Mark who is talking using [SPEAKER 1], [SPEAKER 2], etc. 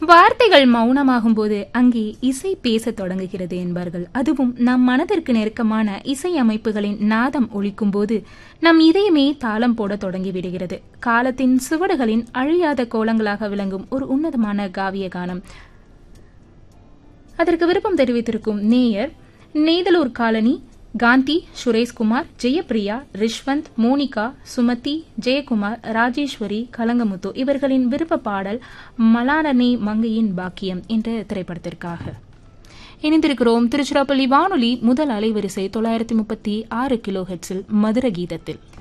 [SPEAKER 1] வார்த்தைகள் மௌனமாகும் போது அங்கே இசை பேசத் தொடங்குகிறது என்பார்கள் அதுவும் நம் மனதிற்கு நெருக்கமான இசை அமைப்புகளின் நாதம் ஒலிக்கும் போது நம் இதயமே தாளம் போட தொடங்கிவிடுகிறது காலத்தின் சுவடுகளின் அழியாத கோலங்களாக விளங்கும் ஒரு உன்னதமான காவிய கானம் அதற்கு விருப்பம் தெரிவித்திருக்கும் நேயர் நெய்தலூர் காலனி காந்தி சுரேஷ்குமார் ஜெயப்பிரியா ரிஷ்வந்த் மோனிகா சுமதி ஜெயக்குமார் ராஜேஸ்வரி கலங்கமுத்து இவர்களின் விருப்ப பாடல் மலாரணி மங்கையின் பாக்கியம் என்ற திரைப்படத்திற்காக இணைந்திருக்கிறோம் திருச்சிராப்பள்ளி வானொலி முதல் அலைவரிசை தொள்ளாயிரத்தி முப்பத்தி ஆறு கிலோ ஹெட்ஸில் மதுர கீதத்தில்